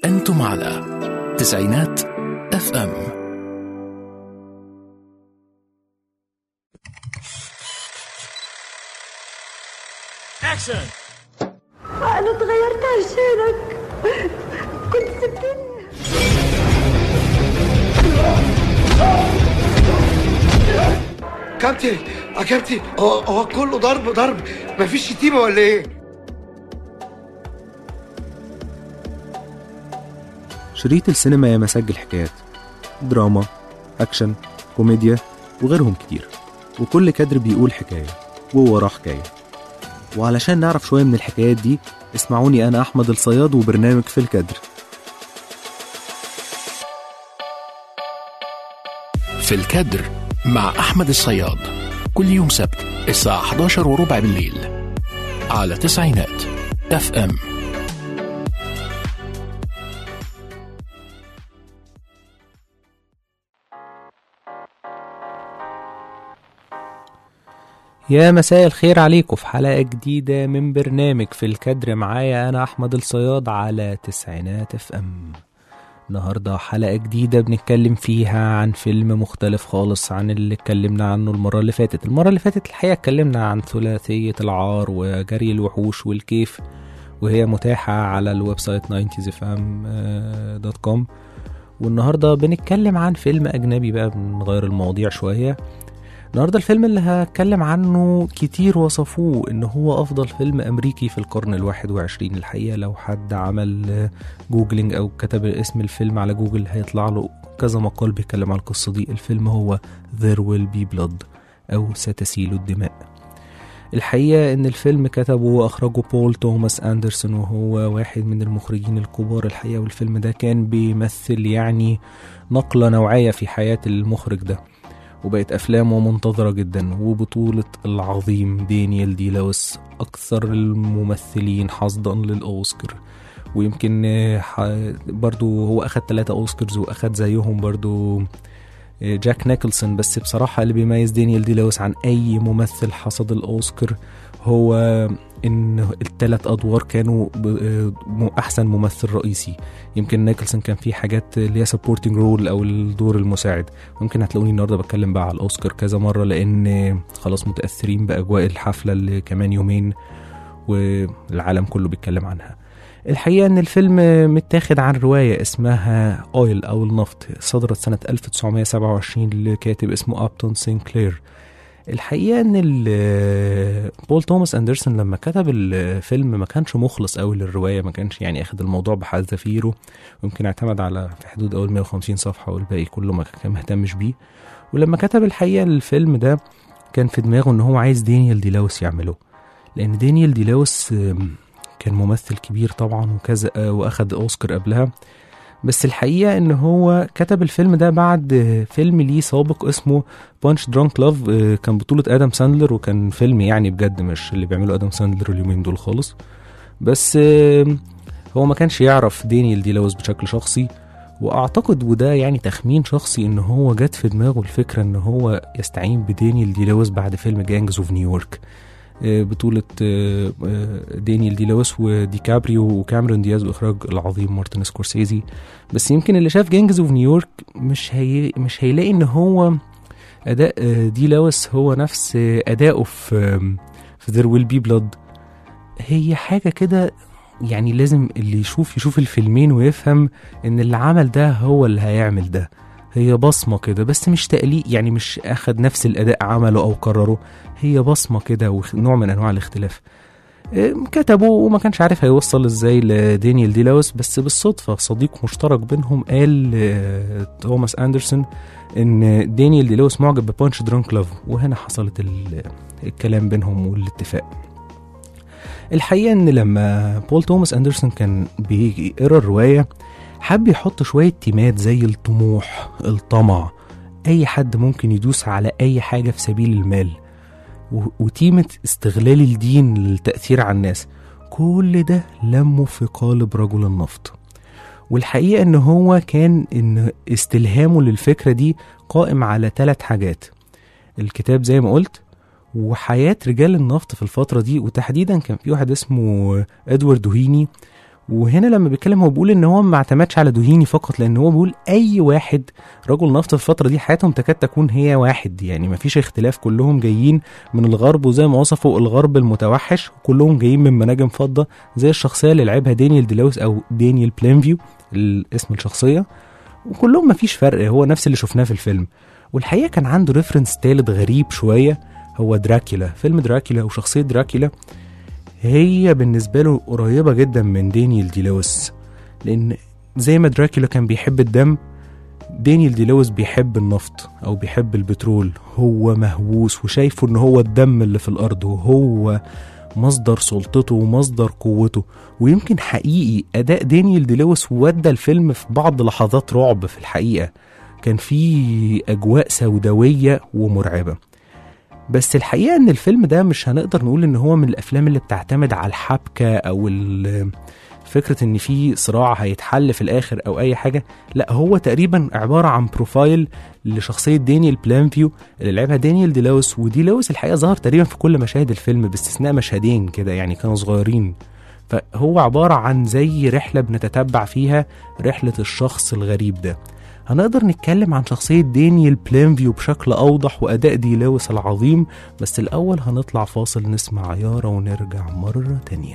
أنتم على تسعينات اف ام اكشن أنا اتغيرت عشانك كنت سبتني كابتن يا كابتن هو هو كله ضرب ضرب مفيش شتيمه ولا ايه؟ شريط السينما يا مسجل حكايات دراما أكشن كوميديا وغيرهم كتير وكل كادر بيقول حكاية ووراه حكاية وعلشان نعرف شوية من الحكايات دي اسمعوني أنا أحمد الصياد وبرنامج في الكادر في الكادر مع أحمد الصياد كل يوم سبت الساعة 11 وربع بالليل على تسعينات اف ام يا مساء الخير عليكم في حلقة جديدة من برنامج في الكادر معايا أنا أحمد الصياد على تسعينات اف ام النهاردة حلقة جديدة بنتكلم فيها عن فيلم مختلف خالص عن اللي اتكلمنا عنه المرة اللي فاتت المرة اللي فاتت الحقيقة اتكلمنا عن ثلاثية العار وجري الوحوش والكيف وهي متاحة على الويب سايت 90sfm.com والنهاردة بنتكلم عن فيلم أجنبي بقى بنغير المواضيع شوية النهارده الفيلم اللي هتكلم عنه كتير وصفوه ان هو افضل فيلم امريكي في القرن الواحد وعشرين الحقيقه لو حد عمل جوجلينج او كتب اسم الفيلم على جوجل هيطلع له كذا مقال بيتكلم عن القصه دي الفيلم هو There Will Be Blood او ستسيل الدماء الحقيقة إن الفيلم كتبه وأخرجه بول توماس أندرسون وهو واحد من المخرجين الكبار الحقيقة والفيلم ده كان بيمثل يعني نقلة نوعية في حياة المخرج ده وبقت أفلامه منتظرة جدا وبطولة العظيم دانيال دي لويس أكثر الممثلين حظا للأوسكار ويمكن آه، ح- برضو هو أخد ثلاثة أوسكارز وأخد زيهم برضو آه، جاك نيكلسون بس بصراحة اللي بيميز دانيال دي لويس عن أي ممثل حصد الأوسكار هو إن الثلاث أدوار كانوا ب- آه، م- أحسن ممثل رئيسي يمكن نيكلسون كان فيه حاجات اللي هي سبورتنج رول أو الدور المساعد ممكن هتلاقوني النهارده بتكلم بقى على الاوسكار كذا مره لان خلاص متاثرين باجواء الحفله اللي كمان يومين والعالم كله بيتكلم عنها الحقيقه ان الفيلم متاخد عن روايه اسمها اويل او النفط صدرت سنه 1927 لكاتب اسمه ابتون سينكلير الحقيقه ان ال- بول توماس اندرسون لما كتب الفيلم ما كانش مخلص قوي للروايه ما كانش يعني اخد الموضوع بحذافيره ويمكن اعتمد على في حدود اول 150 صفحه والباقي كله ما كان مهتمش بيه ولما كتب الحقيقه الفيلم ده كان في دماغه ان هو عايز دانيال دي لويس يعمله لان دانيال دي لويس آم، كان ممثل كبير طبعا وكذا آه، واخد اوسكار قبلها بس الحقيقه ان هو كتب الفيلم ده بعد آه، فيلم ليه سابق اسمه بانش درانك لاف كان بطوله ادم ساندلر وكان فيلم يعني بجد مش اللي بيعمله ادم ساندلر اليومين دول خالص بس آم، هو ما كانش يعرف دانيال دي لويس بشكل شخصي واعتقد وده يعني تخمين شخصي ان هو جت في دماغه الفكره ان هو يستعين بدانيال دي لويس بعد فيلم جانجز اوف نيويورك آه، بطولة آه، آه، دانيال دي لويس وديكابريو وكاميرون دياز واخراج العظيم مارتن سكورسيزي بس يمكن اللي شاف جانجز اوف نيويورك مش هي مش هيلاقي ان هو اداء آه، دي لويس هو نفس آه، اداؤه في آم، في ذير ويل بي بلاد هي حاجه كده يعني لازم اللي يشوف يشوف الفيلمين ويفهم ان اللي عمل ده هو اللي هيعمل ده هي بصمة كده بس مش تقليد يعني مش أخد نفس الأداء عمله أو كرره هي بصمة كده ونوع من أنواع الاختلاف إيه، كتبه وما كانش عارف هيوصل ازاي لدانيال دي لويس بس بالصدفة صديق مشترك بينهم قال آه، توماس أندرسون إن دانيال دي لويس معجب ببانش درانك لاف وهنا حصلت ال- الكلام بينهم والاتفاق الحقيقة إن لما بول توماس أندرسون كان بيقرا الرواية حب يحط شوية تيمات زي الطموح الطمع أي حد ممكن يدوس على أي حاجة في سبيل المال و- وتيمة استغلال الدين للتأثير على الناس كل ده لمه في قالب رجل النفط والحقيقة إن هو كان إن استلهامه للفكرة دي قائم على ثلاث حاجات الكتاب زي ما قلت وحياة رجال النفط في الفترة دي وتحديدا كان في واحد اسمه ادوارد هيني وهنا لما بيتكلم هو بيقول ان هو ما اعتمدش على دوهيني فقط لان هو بيقول اي واحد رجل نفط في الفتره دي حياتهم تكاد تكون هي واحد يعني ما فيش اختلاف كلهم جايين من الغرب وزي ما وصفوا الغرب المتوحش كلهم جايين من مناجم فضه زي الشخصيه اللي لعبها دانيال ديلويس او دانيال بلانفيو اسم الشخصيه وكلهم ما فيش فرق هو نفس اللي شفناه في الفيلم والحقيقه كان عنده ريفرنس تالت غريب شويه هو دراكولا فيلم دراكولا وشخصيه دراكولا هي بالنسبة له قريبة جدا من دانيال دي لويس لأن زي ما دراكولا كان بيحب الدم دانيال دي لويس بيحب النفط أو بيحب البترول هو مهووس وشايفه إن هو الدم اللي في الأرض وهو مصدر سلطته ومصدر قوته ويمكن حقيقي أداء دانيال دي لويس ودى الفيلم في بعض لحظات رعب في الحقيقة كان في أجواء سوداوية ومرعبة بس الحقيقه ان الفيلم ده مش هنقدر نقول ان هو من الافلام اللي بتعتمد على الحبكه او ال- فكره ان في صراع هيتحل في الاخر او اي حاجه لا هو تقريبا عباره عن بروفايل لشخصيه دانيال بلانفيو اللي لعبها دانيال دي لويس ودي لويس الحقيقه ظهر تقريبا في كل مشاهد الفيلم باستثناء مشهدين كده يعني كانوا صغيرين فهو عباره عن زي رحله بنتتبع فيها رحله الشخص الغريب ده هنقدر نتكلم عن شخصية دانيال بلانفيو بشكل أوضح وأداء دي لويس العظيم بس الأول هنطلع فاصل نسمع يارا ونرجع مرة تانية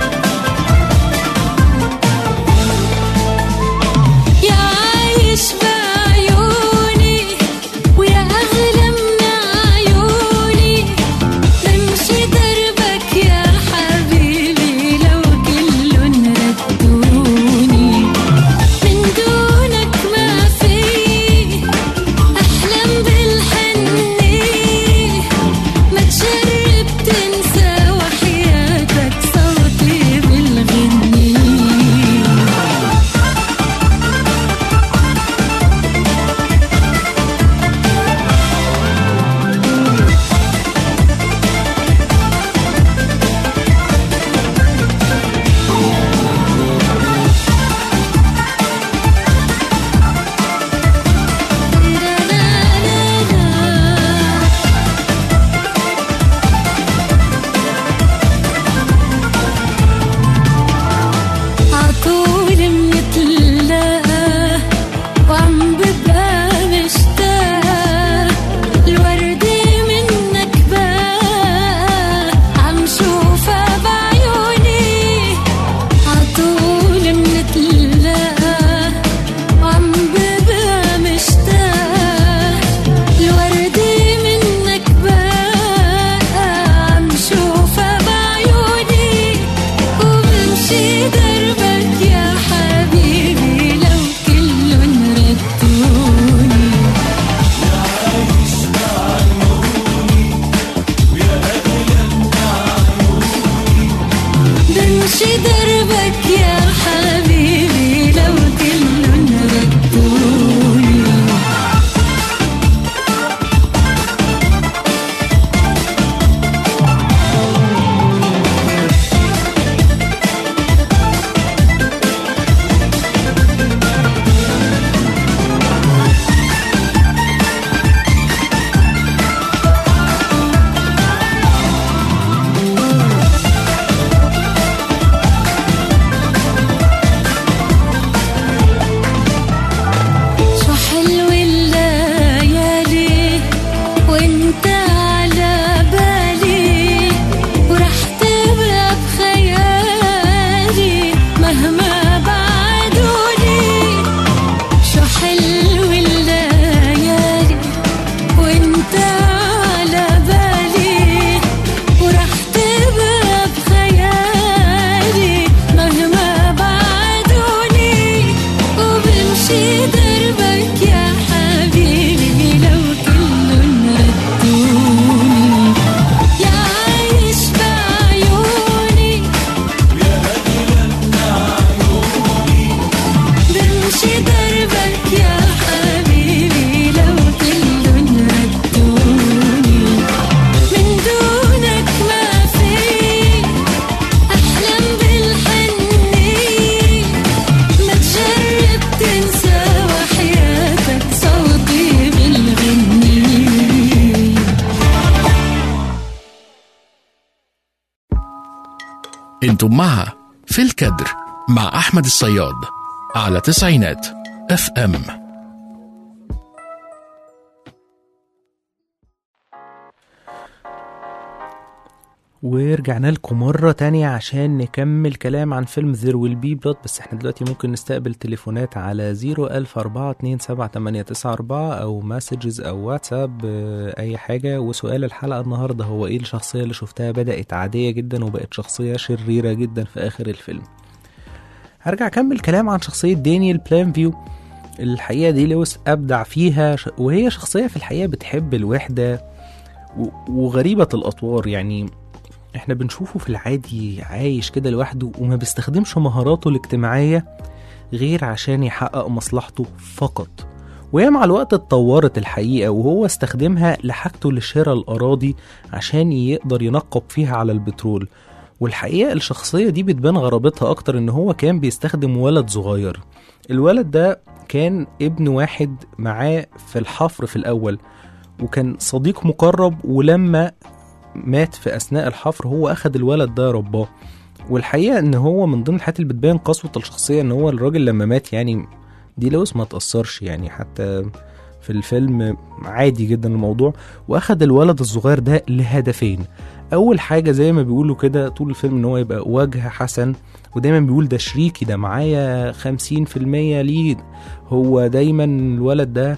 يا عايش انتم مع في الكدر مع أحمد الصياد على تسعينات اف ام ورجعنا لكم مرة تانية عشان نكمل كلام عن فيلم زير ويل بي بلاد بس احنا دلوقتي ممكن نستقبل تليفونات على 010427894 أو مسجز أو واتساب آه، أي حاجة وسؤال الحلقة النهاردة هو إيه الشخصية اللي شفتها بدأت عادية جدا وبقت شخصية شريرة جدا في آخر الفيلم هرجع أكمل كلام عن شخصية دانيال بلانفيو الحقيقة دي لويس أبدع فيها ش- وهي شخصية في الحقيقة بتحب الوحدة و- وغريبة الأطوار يعني احنا بنشوفه في العادي عايش كده لوحده وما بيستخدمش مهاراته الاجتماعية غير عشان يحقق مصلحته فقط وهي مع الوقت اتطورت الحقيقة وهو استخدمها لحاجته لشراء الأراضي عشان يقدر ينقب فيها على البترول والحقيقة الشخصية دي بتبان غرابتها أكتر إن هو كان بيستخدم ولد صغير الولد ده كان ابن واحد معاه في الحفر في الأول وكان صديق مقرب ولما مات في اثناء الحفر هو اخد الولد ده رباه والحقيقه ان هو من ضمن الحاجات اللي بتبين قسوه الشخصيه ان هو الراجل لما مات يعني دي لويس ما تاثرش يعني حتى في الفيلم عادي جدا الموضوع واخد الولد الصغير ده لهدفين اول حاجه زي ما بيقولوا كده طول الفيلم ان هو يبقى وجه حسن ودايما بيقول ده شريكي ده معايا خمسين في المية ليه هو دايما الولد ده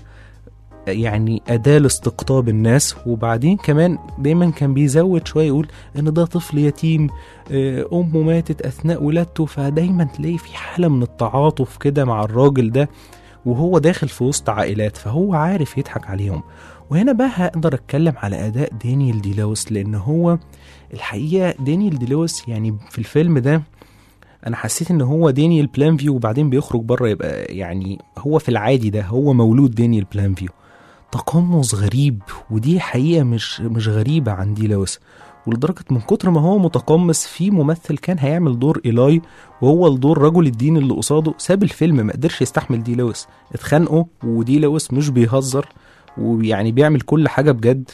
يعني أداة لاستقطاب الناس وبعدين كمان دايما كان بيزود شوية يقول إن ده طفل يتيم آه، أمه ماتت أثناء ولادته فدايما تلاقي في حالة من التعاطف كده مع الراجل ده وهو داخل في وسط عائلات فهو عارف يضحك عليهم وهنا بقى هقدر اتكلم على اداء دانيال دي لويس لان هو الحقيقه دانيال دي لويس يعني في الفيلم ده انا حسيت ان هو دانيال بلانفيو وبعدين بيخرج بره يبقى يعني هو في العادي ده هو مولود دانيال بلانفيو تقمص غريب ودي حقيقه مش مش غريبه عن دي لويس ولدرجه من كتر ما هو متقمص في ممثل كان هيعمل دور ايلاي وهو الدور رجل الدين اللي قصاده ساب الفيلم ما قدرش يستحمل دي لويس اتخانقوا ودي لويس مش بيهزر ويعني بيعمل كل حاجه بجد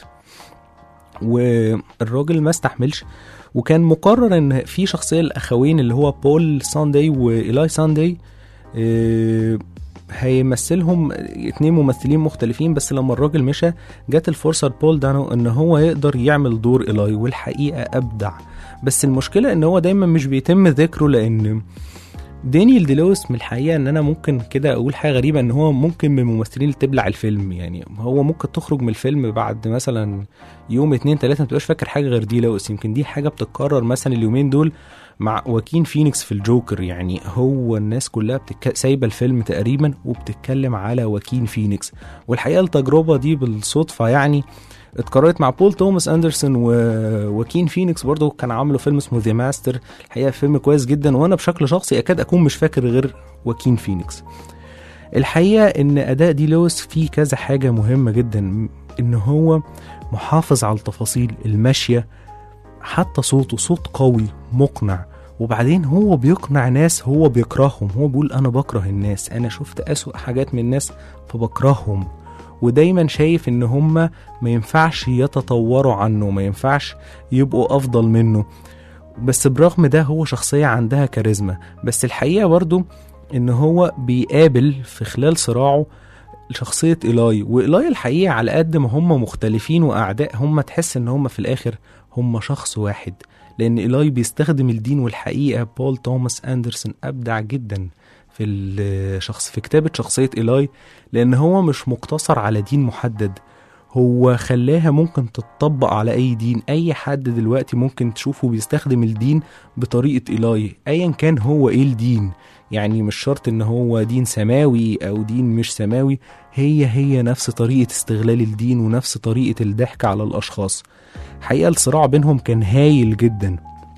والراجل ما استحملش وكان مقرر ان في شخصيه الاخوين اللي هو بول ساندي وايلاي ساندي آه، هيمثلهم اتنين ممثلين مختلفين بس لما الراجل مشى جت الفرصه لبول دانو ان هو يقدر يعمل دور ايلاي والحقيقه ابدع بس المشكله ان هو دايما مش بيتم ذكره لان دانيال دي لويس من الحقيقه ان انا ممكن كده اقول حاجه غريبه ان هو ممكن من الممثلين اللي تبلع الفيلم يعني هو ممكن تخرج من الفيلم بعد مثلا يوم اتنين تلاته ما تبقاش فاكر حاجه غير دي لويس يمكن دي حاجه بتتكرر مثلا اليومين دول مع واكين فينيكس في الجوكر يعني هو الناس كلها بتك... سايبه الفيلم تقريبا وبتتكلم على واكين فينيكس والحقيقه التجربه دي بالصدفه يعني اتكررت مع بول توماس اندرسون وواكين فينيكس برضه كان عاملوا فيلم اسمه ذا ماستر الحقيقه فيلم كويس جدا وانا بشكل شخصي اكاد اكون مش فاكر غير واكين فينيكس الحقيقه ان اداء دي لويس فيه كذا حاجه مهمه جدا ان هو محافظ على التفاصيل الماشيه حتى صوته صوت قوي مقنع وبعدين هو بيقنع ناس هو بيكرههم هو بيقول انا بكره الناس انا شفت اسوأ حاجات من الناس فبكرههم ودايما شايف ان هما ما ينفعش يتطوروا عنه ما ينفعش يبقوا افضل منه بس برغم ده هو شخصية عندها كاريزما بس الحقيقة برضو ان هو بيقابل في خلال صراعه شخصية إيلاي وإيلاي الحقيقة على قد ما هم مختلفين وأعداء هم تحس إن هم في الآخر هم شخص واحد لأن إيلاي بيستخدم الدين والحقيقة بول توماس أندرسون أبدع جدا في الشخص في كتابة شخصية إيلاي لأن هو مش مقتصر على دين محدد هو خلاها ممكن تتطبق على أي دين أي حد دلوقتي ممكن تشوفه بيستخدم الدين بطريقة إيلاي أيا كان هو إيه الدين يعني مش شرط إن هو دين سماوي أو دين مش سماوي هي هي نفس طريقة استغلال الدين ونفس طريقة الضحك على الأشخاص حقيقة الصراع بينهم كان هايل جدا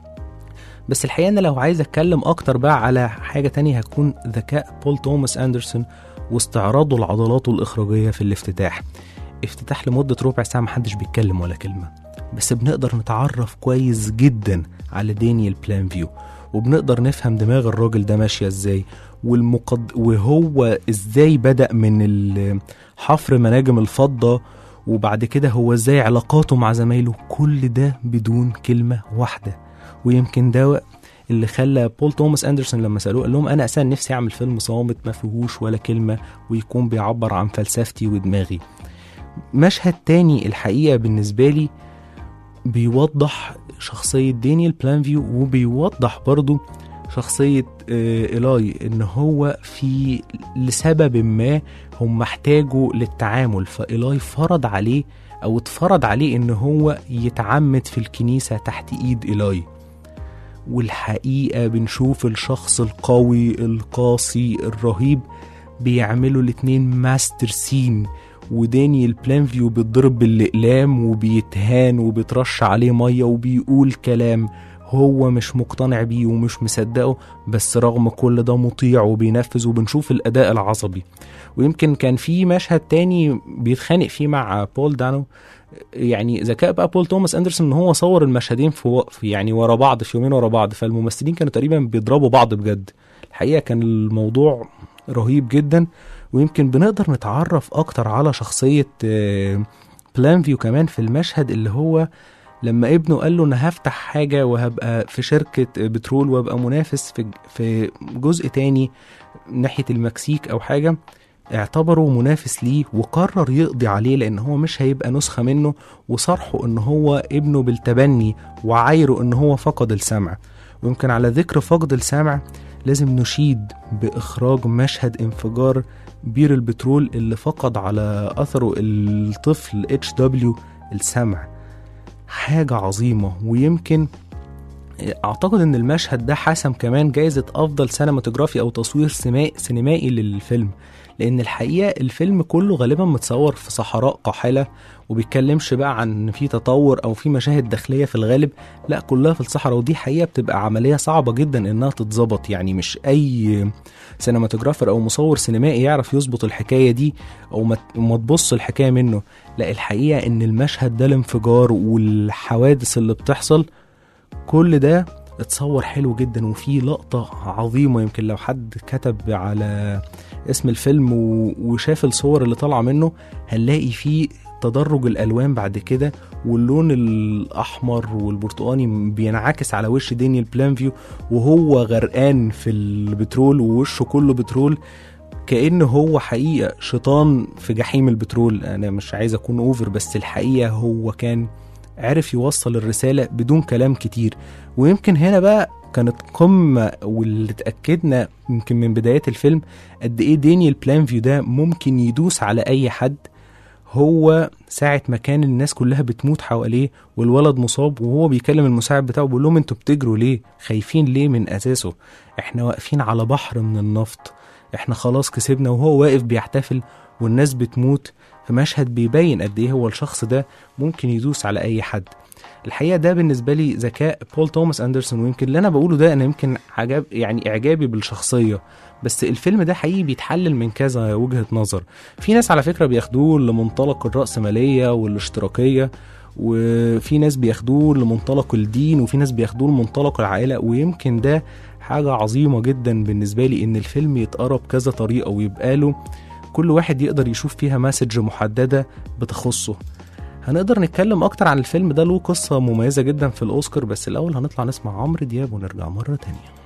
بس الحقيقة أنا لو عايز أتكلم أكتر بقى على حاجة تانية هتكون ذكاء بول توماس أندرسون واستعراضه لعضلاته الإخراجية في الافتتاح افتتاح لمدة ربع ساعة محدش بيتكلم ولا كلمة بس بنقدر نتعرف كويس جدا على دانيال بلانفيو وبنقدر نفهم دماغ الراجل ده ماشية ازاي والمقد... وهو ازاي بدأ من ال- حفر مناجم الفضة وبعد كده هو ازاي علاقاته مع زمايله كل ده بدون كلمة واحدة ويمكن ده اللي خلى بول توماس اندرسون لما سالوه قال لهم انا اساسا نفسي اعمل فيلم صامت ما فيهوش ولا كلمه ويكون بيعبر عن فلسفتي ودماغي مشهد تاني الحقيقه بالنسبه لي بيوضح شخصيه دانيال بلانفيو وبيوضح برضو شخصية آه، إيلاي إن هو في لسبب ما هم احتاجوا للتعامل فإيلاي فرض عليه أو اتفرض عليه إن هو يتعمد في الكنيسة تحت إيد إيلاي والحقيقة بنشوف الشخص القوي القاسي الرهيب بيعملوا الاتنين ماستر سين ودانيال بلانفيو بيتضرب بالأقلام وبيتهان وبيترش عليه مية وبيقول كلام هو مش مقتنع بيه ومش مصدقه بس رغم كل ده مطيع وبينفذ وبنشوف الأداء العصبي ويمكن كان في مشهد تاني بيتخانق فيه مع بول دانو يعني ذكاء بقى بول توماس اندرسون ان هو صور المشهدين في وقف يعني ورا بعض في يومين ورا بعض فالممثلين كانوا تقريبا بيضربوا بعض بجد الحقيقه كان الموضوع رهيب جدا ويمكن بنقدر نتعرف اكتر على شخصيه آه، بلانفيو كمان في المشهد اللي هو لما ابنه قال له انا هفتح حاجه وهبقى في شركه بترول وابقى منافس في في جزء تاني ناحيه المكسيك او حاجه اعتبره منافس ليه وقرر يقضي عليه لان هو مش هيبقى نسخه منه وصرحه ان هو ابنه بالتبني وعايره ان هو فقد السمع ويمكن على ذكر فقد السمع لازم نشيد باخراج مشهد انفجار بير البترول اللي فقد على اثره الطفل اتش دبليو السمع حاجة عظيمة ويمكن اعتقد ان المشهد ده حسم كمان جايزة افضل سينماتوجرافي او تصوير سما- سينمائي للفيلم لان الحقيقة الفيلم كله غالبا متصور في صحراء قاحلة وبيتكلمش بقى عن ان في تطور او في مشاهد داخلية في الغالب لا كلها في الصحراء ودي حقيقة بتبقى عملية صعبة جدا انها تتظبط يعني مش اي سينماتوجرافر او مصور سينمائي يعرف يظبط الحكاية دي او ما ما تبص الحكاية منه لا الحقيقة ان المشهد ده الانفجار والحوادث اللي بتحصل كل ده اتصور حلو جدا وفي لقطة عظيمة يمكن لو حد كتب على اسم الفيلم و- وشاف الصور اللي طالعة منه هنلاقي فيه تدرج الألوان بعد كده واللون الأحمر والبرتقاني بينعكس على وش دانيال بلانفيو وهو غرقان في البترول ووشه كله بترول كأن هو حقيقة شيطان في جحيم البترول أنا مش عايز أكون أوفر بس الحقيقة هو كان عرف يوصل الرسالة بدون كلام كتير ويمكن هنا بقى كانت قمة واللي اتأكدنا يمكن من بدايات الفيلم قد ايه دانيال بلانفيو ده ممكن يدوس على أي حد هو ساعة ما كان الناس كلها بتموت حواليه والولد مصاب وهو بيكلم المساعد بتاعه بيقول لهم انتوا بتجروا ليه؟ خايفين ليه من أساسه؟ احنا واقفين على بحر من النفط احنا خلاص كسبنا وهو واقف بيحتفل والناس بتموت في مشهد بيبين قد ايه هو الشخص ده ممكن يدوس على اي حد الحقيقه ده بالنسبه لي ذكاء بول توماس اندرسون ويمكن اللي انا بقوله ده انا يمكن عجب يعني اعجابي بالشخصيه بس الفيلم ده حقيقي بيتحلل من كذا وجهه نظر في ناس على فكره بياخدوه لمنطلق الراسماليه والاشتراكيه وفي ناس بياخدوه لمنطلق الدين وفي ناس بياخدوه لمنطلق العائله ويمكن ده حاجه عظيمه جدا بالنسبه لي ان الفيلم يتقرا بكذا طريقه ويبقى له كل واحد يقدر يشوف فيها مسج محدده بتخصه هنقدر نتكلم اكتر عن الفيلم ده له قصه مميزه جدا في الاوسكار بس الاول هنطلع نسمع عمرو دياب ونرجع مره تانية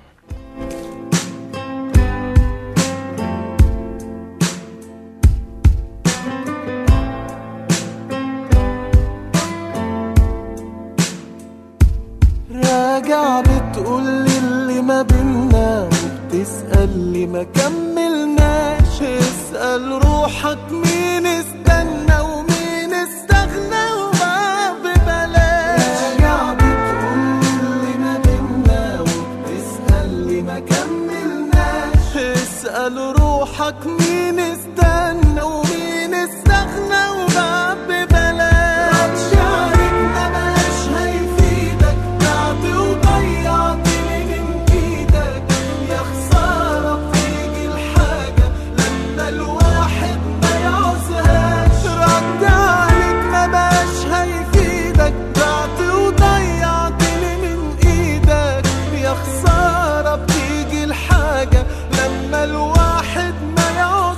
راجع بتقولي اللي ما بينا وبتسأل لي ما كملناش اسأل روحك مين استنى ومين استغنى وما ببلاش راجع بتقولي اللي ما بينا وبتسأل لي ما كملناش اسأل روحك مين استنى ومين استغنى وما ببلاش شعرك ما بقاش هيفيدك بعت وضيعت لي من ايدك يا خسارة بتيجي الحاجة لما الواحد ما يعوزهاش رد عليك ما بقاش هيفيدك بعت وضيعت لي من ايدك يا خسارة بتيجي الحاجة لما الواحد ما يعوزهاش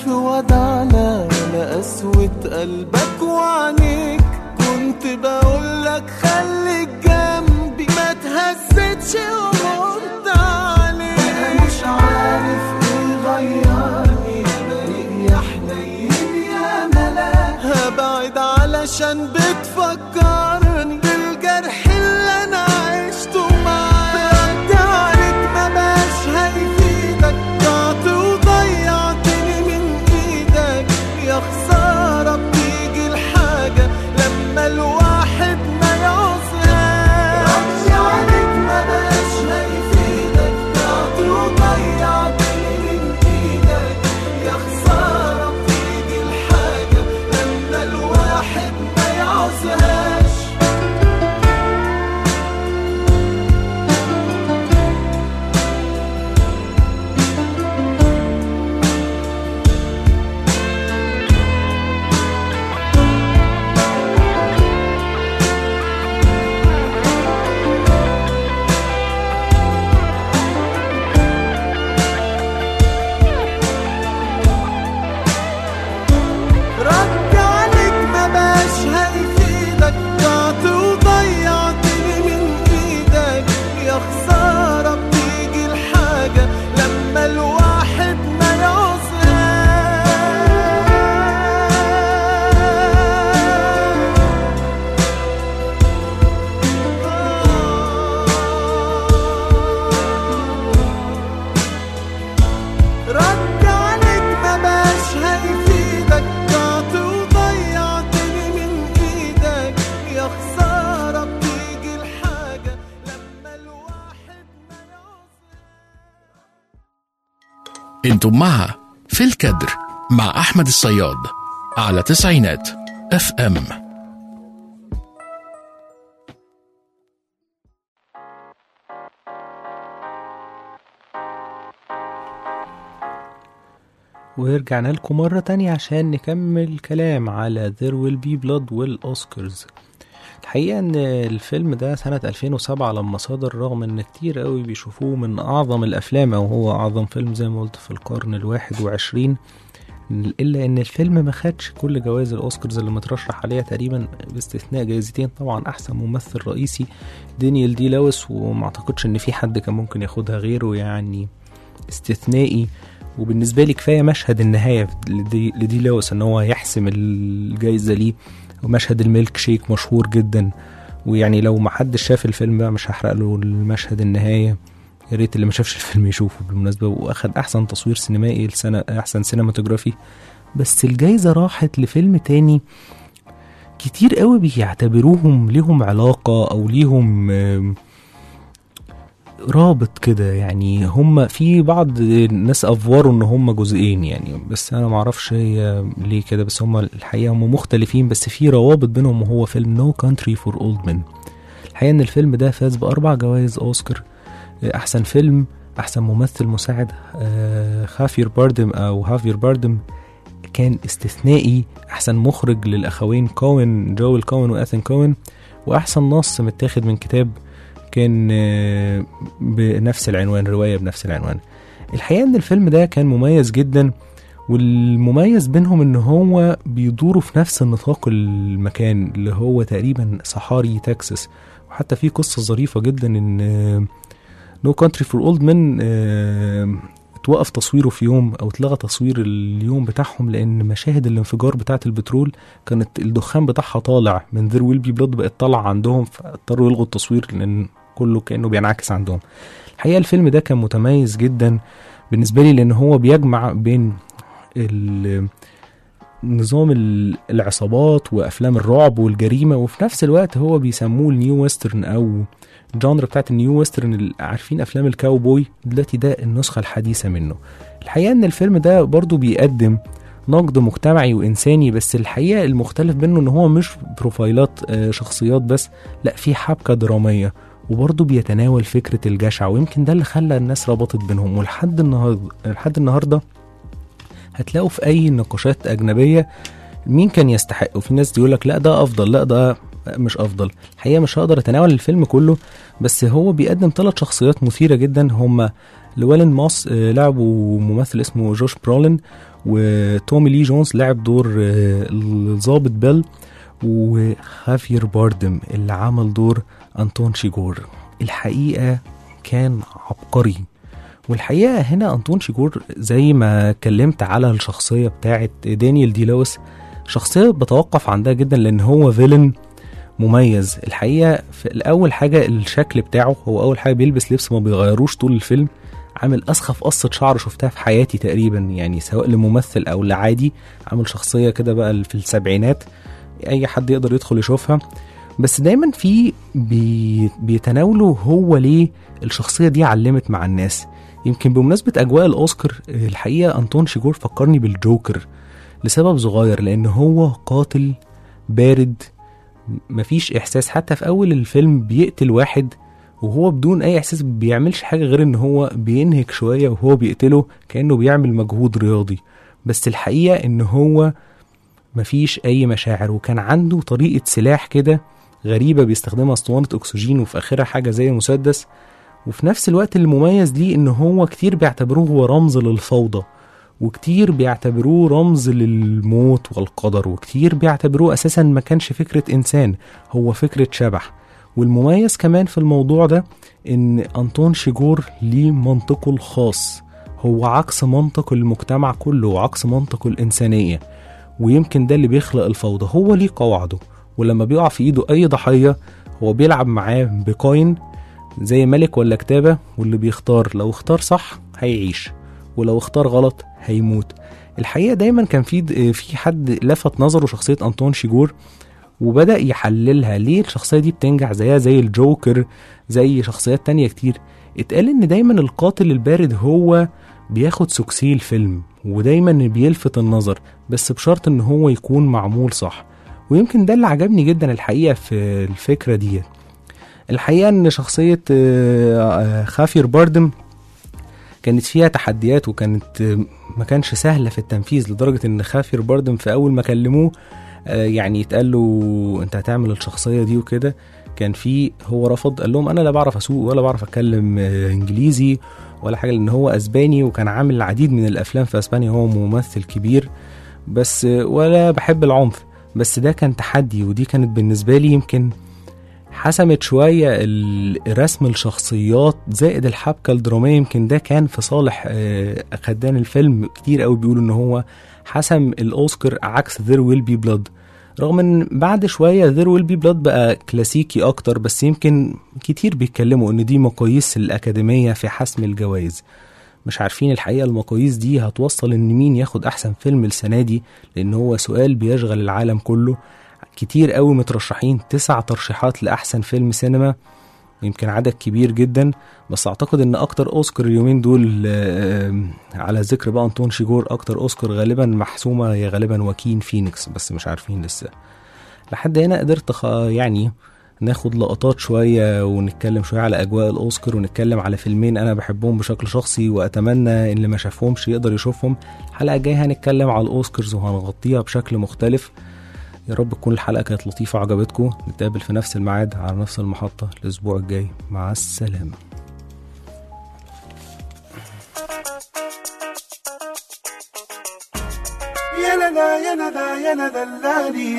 في ودعنا وانا قسوة قلبك وعنيك كنت بقولك خليك جنبي ما تهزتش ومرت عليك انا مش عارف ايه غيرني بريء يا حنين يا ملاك هبعد علشان بتفكرني بالجرح اللي انا عشته معاك بعدت عليك ما بقاش هيفيدك ضعت وضيعتني من ايدك يا خسارة بتيجي الحاجة لما الواحد ما يعوزهاش رمي عليك ما بقاش هيفيدك ضعت وضيعتني من ايدك يا خسارة بتيجي الحاجة لما الواحد ما يعوزهاش رد عليك ما بقاش هيفيدك ضعت وضيعتني من ايدك يا خسارة بتيجي الحاجة لما الواحد ما يعوزهاش رد عليك ما بقاش هيفيدك ضعت وضيعتني من ايدك يا خسارة بتيجي الحاجة لما الواحد ما يعوزهاش انتم مع في الكدر مع أحمد الصياد على تسعينات اف ام ورجعنا لكم مرة تانية عشان نكمل كلام على There Will Be Blood والأوسكارز الحقيقة ان الفيلم ده سنة 2007 لما صدر رغم ان كتير قوي بيشوفوه من اعظم الافلام او هو اعظم فيلم زي ما قلت في القرن الواحد وعشرين الا ان الفيلم ما خدش كل جوائز الاوسكارز اللي مترشح عليها تقريبا باستثناء جايزتين طبعا احسن ممثل رئيسي دانيال دي لويس وما اعتقدش ان في حد كان ممكن ياخدها غيره يعني استثنائي وبالنسبه لي كفايه مشهد النهايه لدي, لدي لويس ان هو يحسم الجايزه ليه ومشهد الميلك شيك مشهور جدا ويعني لو ما حدش شاف الفيلم بقى مش هحرق له المشهد النهايه يا ريت اللي ما شافش الفيلم يشوفه بالمناسبه واخد احسن تصوير سينمائي السنه احسن سينماتوجرافي بس الجايزه راحت لفيلم تاني كتير قوي بيعتبروهم ليهم علاقه او ليهم آم، رابط كده يعني هم في بعض الناس افوروا ان هم جزئين يعني بس انا معرفش هي ليه كده بس هم الحقيقه هم مختلفين بس في روابط بينهم وهو فيلم نو كانتري فور اولد men الحقيقه ان الفيلم ده فاز باربع جوائز اوسكار احسن فيلم احسن ممثل مساعد آه، خافير باردم او هافير باردم كان استثنائي احسن مخرج للاخوين كوين جوel كوين واثن كوين واحسن نص متاخد من كتاب كان آه، بنفس العنوان روايه بنفس العنوان الحقيقه ان الفيلم ده كان مميز جدا والمميز بينهم ان هو بيدوروا في نفس النطاق المكان اللي هو تقريبا صحاري تكساس وحتى في قصه ظريفه جدا ان نو كانتري فور اولد مان اتوقف تصويره في يوم او اتلغى تصوير اليوم بتاعهم لان مشاهد الانفجار بتاعه البترول كانت الدخان بتاعها طالع من ذير ويل بي بلاد بقت طالعه عندهم فاضطروا يلغوا التصوير لان كله كانه بينعكس عندهم الحقيقه الفيلم ده كان متميز جدا بالنسبه لي لان هو بيجمع بين ال- نظام ال- العصابات وافلام الرعب والجريمه وفي نفس الوقت هو بيسموه النيو ويسترن او الجانر بتاعت النيو ويسترن اللي عارفين افلام الكاوبوي دلوقتي ده النسخه الحديثه منه الحقيقه ان الفيلم ده برضو بيقدم نقد مجتمعي وانساني بس الحقيقه المختلف بينه ان هو مش بروفايلات آه، شخصيات بس لا في حبكه دراميه وبرضه بيتناول فكره الجشع ويمكن ده اللي خلى الناس ربطت بينهم ولحد النهارده لحد النهارده هتلاقوا في اي نقاشات اجنبيه مين كان يستحق وفي ناس تقول لك لا ده افضل لا ده مش افضل الحقيقه مش هقدر اتناول الفيلم كله بس هو بيقدم ثلاث شخصيات مثيره جدا هما لويلن ماس آه، لعبه ممثل اسمه جوش برولين وتومي لي جونز لعب دور آه، الضابط بيل وخافير باردم اللي عمل دور أنطون شيجور الحقيقة كان عبقري والحقيقة هنا أنطون شيجور زي ما اتكلمت على الشخصية بتاعت دانيال دي لويس شخصية بتوقف عندها جدا لأن هو فيلن مميز الحقيقة في الأول حاجة الشكل بتاعه هو أول حاجة بيلبس لبس ما بيغيروش طول الفيلم عامل أسخف قصة شعر شفتها في حياتي تقريبا يعني سواء لممثل أو لعادي عامل شخصية كده بقى في السبعينات أي حد يقدر يدخل يشوفها بس دايما في بي بيتناولوا هو ليه الشخصية دي علمت مع الناس يمكن بمناسبة أجواء الأوسكار الحقيقة أنطون شيجور فكرني بالجوكر لسبب صغير لأن هو قاتل بارد مفيش إحساس حتى في أول الفيلم بيقتل واحد وهو بدون أي إحساس بيعملش حاجة غير إن هو بينهك شوية وهو بيقتله كأنه بيعمل مجهود رياضي بس الحقيقة إن هو مفيش أي مشاعر وكان عنده طريقة سلاح كده غريبة بيستخدمها اسطوانة أكسجين وفي آخرها حاجة زي مسدس وفي نفس الوقت المميز ليه إن هو كتير بيعتبروه هو رمز للفوضى وكتير بيعتبروه رمز للموت والقدر وكتير بيعتبروه أساسا ما كانش فكرة إنسان هو فكرة شبح والمميز كمان في الموضوع ده إن أنطون شيجور ليه منطقه الخاص هو عكس منطق المجتمع كله وعكس منطق الإنسانية ويمكن ده اللي بيخلق الفوضى هو ليه قواعده ولما بيقع في ايده اي ضحيه هو بيلعب معاه بكوين زي ملك ولا كتابه واللي بيختار لو اختار صح هيعيش ولو اختار غلط هيموت الحقيقه دايما كان في في حد لفت نظره شخصيه انطون شيجور وبدا يحللها ليه الشخصيه دي بتنجح زيها زي الجوكر زي شخصيات تانية كتير اتقال ان دايما القاتل البارد هو بياخد سكسي الفيلم ودايما بيلفت النظر بس بشرط ان هو يكون معمول صح ويمكن ده اللي عجبني جدا الحقيقه في الفكره دي الحقيقه ان شخصيه آه، آه، خافير باردم كانت فيها تحديات وكانت آه، ما كانش سهله في التنفيذ لدرجه ان خافير باردم في اول ما كلموه آه، يعني يتقال له انت هتعمل الشخصيه دي وكده كان في هو رفض قال لهم انا لا بعرف اسوق ولا بعرف اتكلم آه، انجليزي ولا حاجه لان هو اسباني وكان عامل العديد من الافلام في اسبانيا هو ممثل كبير بس آه، ولا بحب العنف بس ده كان تحدي ودي كانت بالنسبه لي يمكن حسمت شوية ال- رسم الشخصيات زائد الحبكة الدرامية يمكن ده كان في صالح آه، أخدان الفيلم كتير قوي بيقولوا إن هو حسم الأوسكار عكس There Will Be Blood رغم إن بعد شوية There Will Be Blood بقى كلاسيكي أكتر بس يمكن كتير بيتكلموا إن دي مقاييس الأكاديمية في حسم الجوائز مش عارفين الحقيقة المقاييس دي هتوصل إن مين ياخد أحسن فيلم السنة دي لأن هو سؤال بيشغل العالم كله كتير قوي مترشحين تسع ترشيحات لأحسن فيلم سينما يمكن عدد كبير جدا بس اعتقد ان اكتر اوسكار اليومين دول آه، على ذكر بقى انطون شيجور اكتر اوسكار غالبا محسومه هي غالبا واكين فينيكس بس مش عارفين لسه لحد هنا قدرت خ- يعني ناخد لقطات شوية ونتكلم شوية على أجواء الأوسكار ونتكلم على فيلمين أنا بحبهم بشكل شخصي وأتمنى إن اللي ما شافهمش يقدر يشوفهم الحلقة الجاية هنتكلم على الأوسكارز وهنغطيها بشكل مختلف يا رب تكون الحلقة كانت لطيفة وعجبتكم نتقابل في نفس الميعاد على نفس المحطة الأسبوع الجاي مع السلامة يا لا لا يا لا لا يا لا دلالي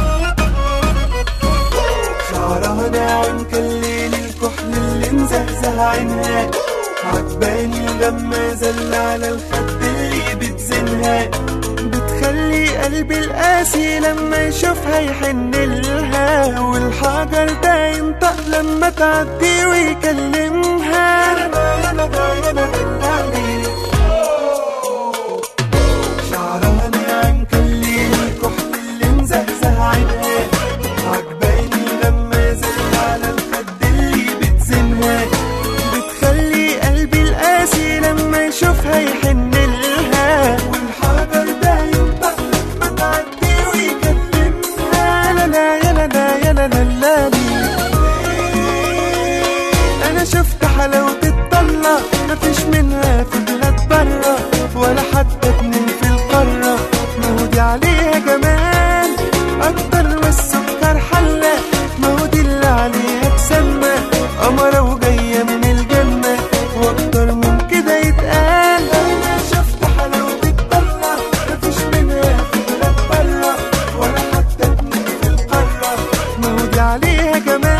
شعرها ناعم كالليل الكحل اللي مزهزه عينها عجباني لما زل على الخد اللي بتزنها بتخلي قلبي القاسي لما يشوفها يحن لها والحجر ده ينطق لما تعدي ويكلمها يا لا يا لا يا لا دلالي شعرها ناعم كالليل الكحل اللي مزهزه عينها عجباني لما زل على الخد اللي بتزنها بتخلي قلبي القاسي لما يشوفها يحن لها والحجر ده ينطق لما تعدي ويكلمها لا لا يا لا لا يا لا لا لا انا شفت حلاوة الطلة مفيش منها في بلاد برا ولا حتى اتنين في القارة مهودي عليها جمال اكتر من السكر حلة مهودي اللي عليها تسمى قمرة وجاية من الجنة واكتر من كده كمان